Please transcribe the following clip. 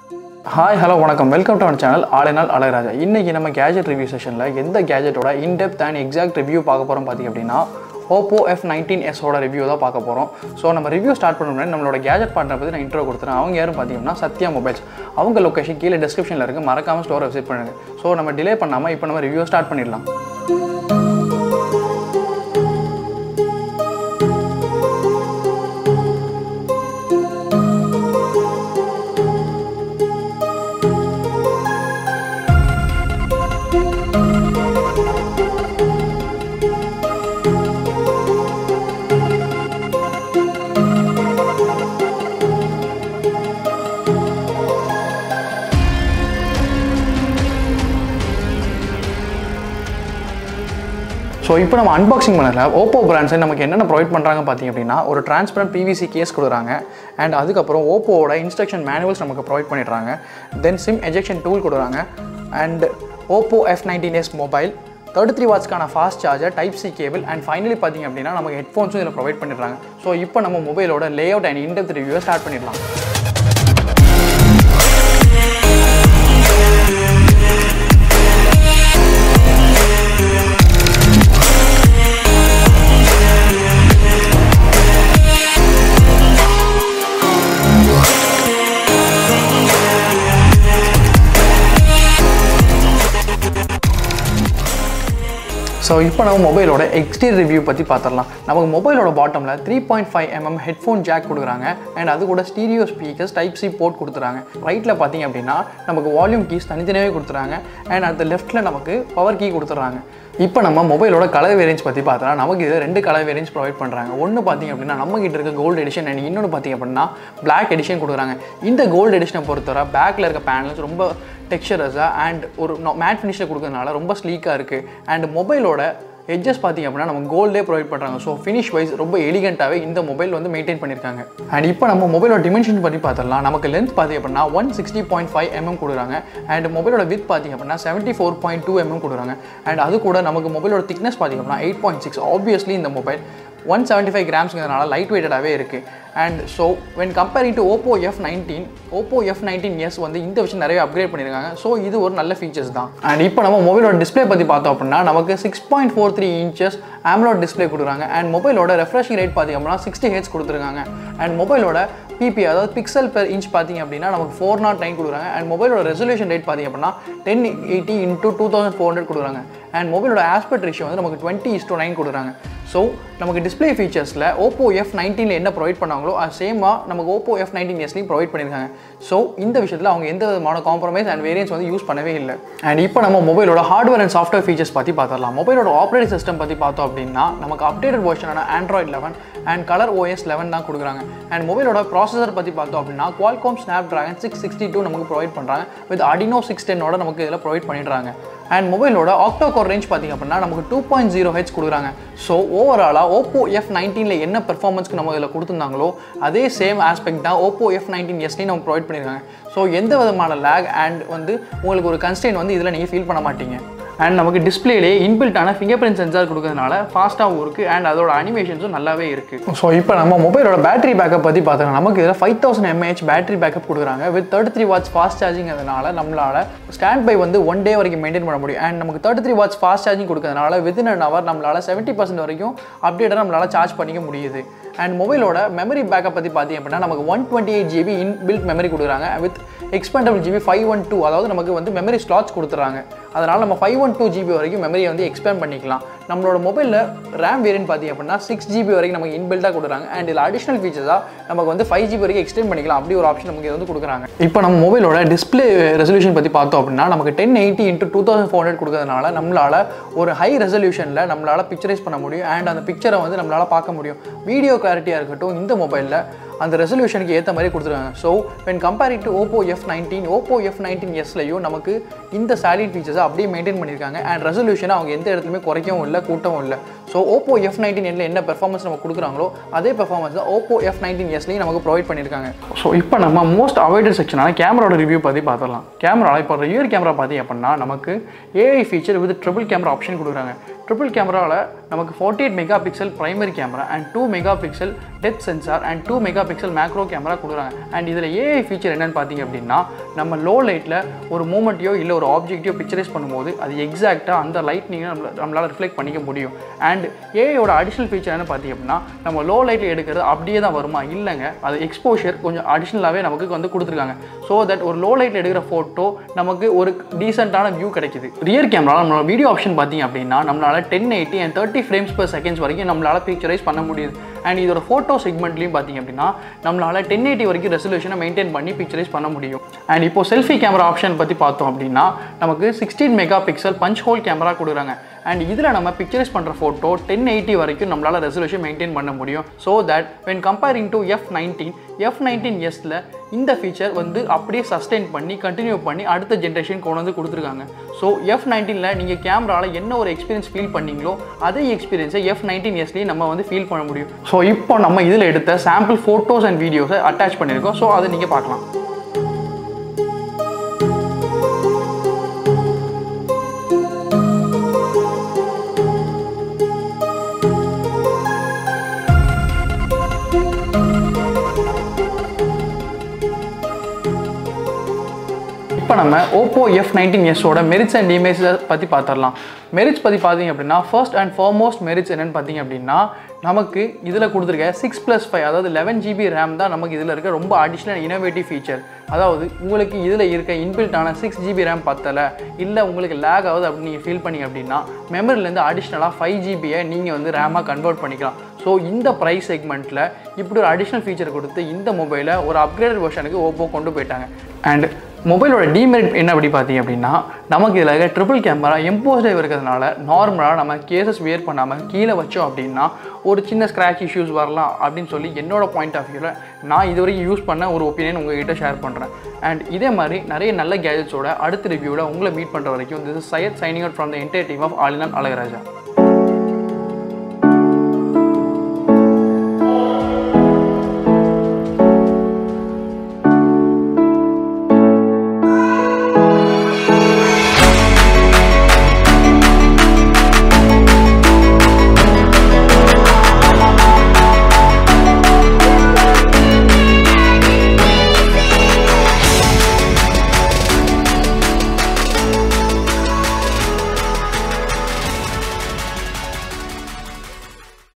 hi hello வணக்கம் welcome to our channel ஆளினால் அழகராஜா இன்றைக்கி நம்ம கேஜெட் ரிவ்யூ செஷனில் எந்த கேஜெட்டோட இன்டெப்த் அண்ட் எக்ஸாக்ட் ரிவ்யூ பார்க்க போகிறோம் பார்த்திங்க அப்படின்னா ஓப்போ எஃப் நைன்டீன் எஸோட ரிவ்யூ தான் பார்க்க போகிறோம் ஸோ நம்ம ரிவ்யூ ஸ்டார்ட் பண்ண முன்னாடி நம்மளோட கேஜெட் பார்ட்னர் பற்றி நான் இன்ட்ரோ கொடுத்துறேன் அவங்க யாரும் பார்த்தீங்கன்னா சத்யா மொபைல்ஸ் அவங்க லொக்கேஷன் கீழே டிஸ்கிரிப்ஷனில் இருக்குது மறக்காமல் ஸ்டோரை விசிட் பண்ணுங்கள் ஸோ நம்ம டிலே பண்ணாமல் இப்போ நம்ம ரிவ்யூ ஸ்டார்ட் பண்ணிடலாம் ஸோ இப்போ நம்ம அன்பாக்சிங் பண்ணல ஓப்போ பிராண்ட்ஸை நமக்கு என்னென்ன ப்ரொவைட் பண்ணுறாங்க பார்த்தீங்க அப்படின்னா ஒரு டிரான்ஸ்பரண்ட் பிவிசி கேஸ் கொடுக்குறாங்க அண்ட் அதுக்கப்புறம் ஓப்போவோட இன்ஸ்ட்ரக்ஷன் மேனுவல்ஸ் நமக்கு ப்ரொவைட் பண்ணிடுறாங்க தென் சிம் எஜெக்ஷன் டூல் கொடுக்குறாங்க and Oppo F nineteen S mobile thirty three வாட்ஸ்க்கான fast charger type C cable and finally பார்த்தீங்க அப்படின்னா நமக்கு ஹெட்ஃபோன்ஸும் இதில் ப்ரொவைட் பண்ணிடுறாங்க ஸோ இப்போ நம்ம மொபைலோட லே அவுட் அண்ட் இன்டெப்த் ரிவ்யூவை ஸ்டார்ட் பண்ணிடலாம் ஸோ இப்போ நம்ம மொபைலோட எக்ஸ்டீரியர் ரிவ்யூ பற்றி பார்த்துடலாம் நமக்கு மொபைலோட பாட்டமில் three point five mm headphone jack கொடுக்குறாங்க அண்ட் அது கூட stereo speakers type C port கொடுத்துறாங்க ரைட்டில் பார்த்தீங்க அப்படின்னா நமக்கு வால்யூம் கீஸ் தனித்தனியாகவே கொடுத்துறாங்க அண்ட் அந்த லெஃப்ட்டில் நமக்கு பவர் கீ கொடுத்துட்றாங்க இப்போ நம்ம மொபைலோட கலர் வேரியன்ஸ் பற்றி பார்த்தா நமக்கு இதில் ரெண்டு கலர் வேரியன்ஸ் ப்ரொவைட் பண்ணுறாங்க ஒன்று பார்த்தீங்க அப்படின்னா நம்ம கிட்ட இருக்க கோல்டு எடிஷன் அண்ட் இன்னொன்று பார்த்தீங்க அப்படின்னா பிளாக் எடிஷன் கொடுக்குறாங்க இந்த கோல்டு எடிஷனை பொறுத்தவரை பேக்கில் இருக்க பேனல்ஸ் ரொம்ப டெக்ஸ்சரஸாக அண்ட் ஒரு மேட் ஃபினிஷில் கொடுக்கறதுனால ரொம்ப ஸ்லீக்காக இருக்குது அண்ட் மொபைலோட எட்ஜஸ் பார்த்தீங்க அப்படின்னா நம்ம கோல்டே ப்ரொவைட் பண்ணுறாங்க ஸோ ஃபினிஷ் வைஸ் ரொம்ப எலிகண்ட்டாகவே இந்த மொபைல் வந்து மெயின்டைன் பண்ணியிருக்காங்க அண்ட் இப்போ நம்ம மொபைலோட டிமென்ஷன் பற்றி பார்த்துடலாம் நமக்கு லென்த் பார்த்தீங்க அப்படின்னா one sixty point five mm கொடுக்குறாங்க அண்ட் மொபைலோட வித் பார்த்தீங்க அப்படின்னா seventy four point two mm கொடுக்குறாங்க அண்ட் அது கூட நமக்கு மொபைலோட திக்னஸ் பார்த்தீங்க அப்படின்னா எயிட் பாயிண்ட் சிக்ஸ் ஆப்வியஸ்லி இந்த மொபைல் ஒன் செவன்ட்டி ஃபைவ் கிராம்ஸ்ங்கிறதுனால லைட் வெயிட்டடாகவே இருக்குது and so when comparing to Oppo F nineteen Oppo F nineteen S வந்து இந்த விஷயம் நிறைய அப்கிரேட் பண்ணியிருக்காங்க ஸோ இது ஒரு நல்ல ஃபீச்சர்ஸ் தான் அண்ட் இப்போ நம்ம மொபைலோட டிஸ்பிளே பற்றி பார்த்தோம் அப்படின்னா நமக்கு six point four three inches AMOLED display கொடுக்குறாங்க அண்ட் மொபைலோட ரெஃப்ரெஷிங் ரேட் பார்த்திங்க அப்படின்னா சிக்ஸ்டி ஹெட்ஸ் கொடுத்துருக்காங்க அண்ட் மொபைலோட பிபி அதாவது பிக்சல் பெர் இன்ச் பார்த்தீங்க அப்படின்னா நமக்கு ஃபோர் நாட் நைன் கொடுக்குறாங்க அண்ட் மொபைலோட ரெசல்யூஷன் ரேட் பார்த்தீங்க அப்படின்னா ten eighty into two thousand four hundred கொடுக்குறாங்க அண்ட் மொபைலோட ஆஸ்பெக்ட் ரேஷியோ வந்து நமக்கு டுவெண்ட்டி இஸ்டோ நைன் கொடுக்குறாங்க ஸோ நமக்கு டிஸ்பிளே ஃபீச்சர்ஸில் ஓப்போ எஃப் நைன்டீனில் என்ன ப்ரொவைட் பண்ணாங்களோ அது சேமாக நமக்கு ஓப்போ எஃப் நைன்டீன் எஸ்லையும் ப்ரொவைட் பண்ணியிருக்காங்க ஸோ இந்த விஷயத்தில் அவங்க எந்த விதமான காம்ப்ரமைஸ் அண்ட் வேரியன்ஸ் வந்து யூஸ் பண்ணவே இல்லை அண்ட் இப்போ நம்ம மொபைலோட ஹார்ட்வேர் அண்ட் சாஃப்ட்வேர் ஃபீச்சர்ஸ் பற்றி பார்த்துடலாம் மொபைலோட ஆப்ரேட்டிங் சிஸ்டம் பற்றி பார்த்தோம் அப்படின்னா நமக்கு அப்டேட்டட் வெர்ஷனான Android eleven and colour OS eleven தான் கொடுக்குறாங்க அண்ட் மொபைலோட ப்ராசஸர் பற்றி பார்த்தோம் அப்படின்னா Qualcomm Snapdragon six sixty two நமக்கு ப்ரொவைட் பண்ணுறாங்க வித் அடினோ சிக்ஸ் டென்னோட நமக்கு இதில் ப்ரொவைட் பண்ணிடுறாங்க அண்ட் மொபைலோட ஆக்டோ கோர் ரேஞ்ச் பார்த்திங்க அப்படின்னா நமக்கு டூ பாயிண்ட் ஜீரோ ஹெச் கொடுக்குறாங்க ஸோ ஓவராலாக ஓப்போ எஃப் நைன்டீனில் என்ன பெர்ஃபார்மன்ஸ்க்கு நம்ம இதில் கொடுத்துருந்தாங்களோ அதே சேம் ஆஸ்பெக்ட் தான் ஓப்போ எஃப் நைன்டீன் எஸ்லையும் நம்ம ப்ரொவைட் பண்ணியிருக்காங்க ஸோ எந்த விதமான லேக் அண்ட் வந்து உங்களுக்கு ஒரு கன்ஸ்டெயின் வந்து இதில் நீங்கள் ஃபீல் பண்ண மாட்டீங்க அண்ட் நமக்கு டிஸ்பிளேலே இன்பில்ட்டான ஃபிங்கர் பிரிண்ட் சென்சார் கொடுக்கறதுனால ஃபாஸ்ட்டாகவும் இருக்குது அண்ட் அதோட அனிமேஷன்ஸும் நல்லாவே இருக்குது ஸோ இப்போ நம்ம மொபைலோட பேட்டரி பேக்கப் பற்றி பார்த்தோம்னா நமக்கு இதில் five thousand mAh battery backup கொடுக்குறாங்க with thirty three watts fast charging அதனால நம்மளால் ஸ்டாண்ட் பை வந்து ஒன் டே வரைக்கும் மெயின்டைன் பண்ண முடியும் அண்ட் நமக்கு thirty three watts fast charging கொடுக்கறதுனால வித்தின் அன் ஹவர் நம்மளால் செவன்ட்டி பர்சன்ட் வரைக்கும் அப்டேட்டாக நம்மளால் சார்ஜ் பண்ணிக்க முடியுது அண்ட் மொபைலோட மெமரி பேக்கப் பற்றி பார்த்தீங்க அப்படின்னா நமக்கு one twenty eight GB inbuilt memory கொடுக்குறாங்க with expandable GB five one two அதாவது நமக்கு வந்து மெமரி ஸ்லாட்ஸ் கொடுத்துறாங்க அதனால் நம்ம ஃபைவ் ஒன் டூ ஜிபி வரைக்கும் மெமரியை வந்து எக்ஸ்பேண்ட் பண்ணிக்கலாம் நம்மளோட மொபைலில் ரேம் வேரியன்ட் பார்த்தீங்க அப்படின்னா சிக்ஸ் ஜிபி வரைக்கும் நமக்கு இன்பில்ட்டாக கொடுக்குறாங்க அண்ட் இதில் அடிஷனல் ஃபீச்சர்ஸாக நமக்கு வந்து ஃபைவ் ஜிபி வரைக்கும் எக்ஸ்டெண்ட் பண்ணிக்கலாம் அப்படி ஒரு ஆப்ஷன் நமக்கு இது வந்து கொடுக்குறாங்க இப்போ நம்ம மொபைலோட டிஸ்பிளே ரெசல்யூஷன் பற்றி பார்த்தோம் அப்படின்னா நமக்கு ten eighty into two thousand four hundred கொடுக்கறதுனால நம்மளால் ஒரு ஹை ரெசல்யூஷனில் நம்மளால் பிக்சரைஸ் பண்ண முடியும் அண்ட் அந்த பிக்சரை வந்து நம்மளால் பார்க்க முடியும் வீடியோ கிளாரிட்டியாக இருக்கட்டும் இந்த மொபைலில் அந்த ரெசல்யூஷனுக்கு ஏற்ற மாதிரி கொடுத்துருக்காங்க so when comparing to Oppo F nineteen Oppo F nineteen எஸ்லையும் நமக்கு இந்த சேலிட் ஃபீச்சர்ஸை அப்படியே மெயின்டைன் பண்ணியிருக்காங்க அண்ட் ரெசல்யூஷனை அவங்க எந்த இடத்துலையுமே குறைக்கவும் இல்லை கூட்டவும் இல்லை ஸோ ஓப்போ எஃப் நைன்டீன் எண்ணில் என்ன பெர்ஃபார்மன்ஸ் நம்ம கொடுக்குறாங்களோ அதே பெர்ஃபார்மன்ஸ் தான் ஓப்போ எஃப் நைன்டீன் எஸ்லையும் நமக்கு ப்ரொவைட் பண்ணியிருக்காங்க ஸோ இப்போ நம்ம மோஸ்ட் அவாய்டட் செக்ஷனான கேமராவோட ரிவ்யூ பற்றி பார்த்துடலாம் கேமரா இப்போ ரியர் கேமரா பார்த்தீங்க அப்படின்னா நமக்கு AI feature with triple camera option கொடுக்குறாங்க ட்ரிபிள் கேமராவில் நமக்கு forty eight megapixel primary camera and two megapixel depth sensor and two megapixel macro camera கொடுக்குறாங்க அண்ட் இதில் ஏஐ ஃபீச்சர் என்னன்னு பார்த்தீங்க அப்படின்னா நம்ம லோ லைட்டில் ஒரு மூமெண்ட்டையோ இல்லை ஒரு ஆப்ஜெக்டையோ பிக்சரைஸ் பண்ணும்போது அது எக்ஸாக்டாக அந்த லைட்னிங்கை நம்மள நம்மளால் ரிஃப்ளெக்ட் பண்ணிக்க முடியும் அண்ட் ஏஐயோட அடிஷனல் ஃபீச்சர் என்ன பார்த்தீங்க அப்படின்னா நம்ம லோ லைட்டில் எடுக்கிறது அப்படியே தான் வருமா இல்லைங்க அது எக்ஸ்போஷர் கொஞ்சம் அடிஷ்னலாகவே நமக்கு வந்து கொடுத்துருக்காங்க ஸோ தட் ஒரு லோ லைட்டில் எடுக்கிற ஃபோட்டோ நமக்கு ஒரு டீசெண்டான வியூ கிடைக்குது ரியர் கேமரா நம்மளோட வீடியோ ஆப்ஷன் பார்த்தீங்க அப்படின்னா நம்மளால் ten eighty and thirty frames per seconds வரைக்கும் நம்மளால் பிக்சரைஸ் பண்ண முடியுது அண்ட் இதோட ஃபோட்டோ செக்மெண்ட்லையும் பார்த்தீங்க அப்படின்னா நம்மளால் டென் எயிட்டி வரைக்கும் ரெசல்யூஷனை மெயின்டைன் பண்ணி பிக்சரைஸ் பண்ண முடியும் அண்ட் இப்போ செல்ஃபி கேமரா ஆப்ஷன் பற்றி பார்த்தோம் அப்படின்னா நமக்கு sixteen megapixel punch hole camera கொடுக்குறாங்க அண்ட் இதில் நம்ம பிக்சரைஸ் பண்ணுற ஃபோட்டோ டென் எயிட்டி வரைக்கும் நம்மளால் ரெசல்யூஷன் மெயின்டைன் பண்ண முடியும் so that when comparing to F nineteen F nineteen எஸ்ல இந்த ஃபீச்சர் வந்து அப்படியே சஸ்டெயின் பண்ணி கண்டினியூ பண்ணி அடுத்த ஜென்ரேஷன் கொண்டு வந்து கொடுத்துருக்காங்க ஸோ எஃப் நைன்டீனில் நீங்கள் கேமராவில் என்ன ஒரு எக்ஸ்பீரியன்ஸ் ஃபீல் பண்ணீங்களோ அதே எக்ஸ்பீரியன்ஸை எஃப் நைன்டீன் எஸ்லேயும் நம்ம வந்து ஃபீல் பண்ண முடியும் ஸோ இப்போ நம்ம இதில் எடுத்த சாம்பிள் ஃபோட்டோஸ் அண்ட் வீடியோஸை அட்டாச் பண்ணியிருக்கோம் ஸோ அதை நீங்கள் பார்க்கலாம் இப்போ நம்ம ஓப்போ எஃப் நைன்டீன் எஸ்ஸோட மெரிட்ஸ் அண்ட் டிமேரிட்ஸை பற்றி பார்த்துடலாம் மெரிட்ஸ் பற்றி பார்த்தீங்க அப்படின்னா ஃபர்ஸ்ட் அண்ட் ஃபார்மோஸ்ட் மெரிட்ஸ் என்னென்னு பார்த்தீங்க அப்படின்னா நமக்கு இதில் கொடுத்துருக்க சிக்ஸ் ப்ளஸ் ஃபைவ் அதாவது லெவன் ஜிபி ரேம் தான் நமக்கு இதில் இருக்க ரொம்ப அடிஷ்னல் இனோவேட்டிவ் ஃபீச்சர் அதாவது உங்களுக்கு இதில் இருக்க இன்பில்ட்டான சிக்ஸ் ஜிபி ரேம் பத்தலை இல்லை உங்களுக்கு லேக் ஆகுது அப்படின்னு நீங்கள் ஃபீல் பண்ணீங்க அப்படின்னா மெமரிலேருந்து அடிஷ்னலாக ஃபைவ் ஜிபியை நீங்கள் வந்து ரேமாக கன்வெர்ட் பண்ணிக்கலாம் ஸோ இந்த ப்ரைஸ் செக்மெண்ட்டில் இப்படி ஒரு அடிஷ்னல் ஃபீச்சர் கொடுத்து இந்த மொபைலை ஒரு அப்கிரேடட் வெர்ஷனுக்கு ஓப்போ கொண்டு போயிட்டாங்க அண்ட் மொபைலோட டிமெரிட் என்ன அப்படி பார்த்தீங்க அப்படின்னா நமக்கு இதில் இருக்க ட்ரிபிள் கேமரா எம்போஸ்டாக இருக்கிறதுனால நார்மலாக நம்ம கேசஸ் வியர் பண்ணாமல் கீழே வச்சோம் அப்படின்னா ஒரு சின்ன ஸ்க்ராட்ச் இஷ்யூஸ் வரலாம் அப்படின்னு சொல்லி என்னோட பாயிண்ட் ஆஃப் வியூவில் நான் இது வரைக்கும் யூஸ் பண்ண ஒரு ஒப்பீனியன் உங்ககிட்ட ஷேர் பண்ணுறேன் அண்ட் இதே மாதிரி நிறைய நல்ல கேஜெட்ஸோட அடுத்த ரிவ்யூவில் உங்களை மீட் பண்ணுற வரைக்கும் this is Syed signing out from the enter team of Alinan Azhagaraja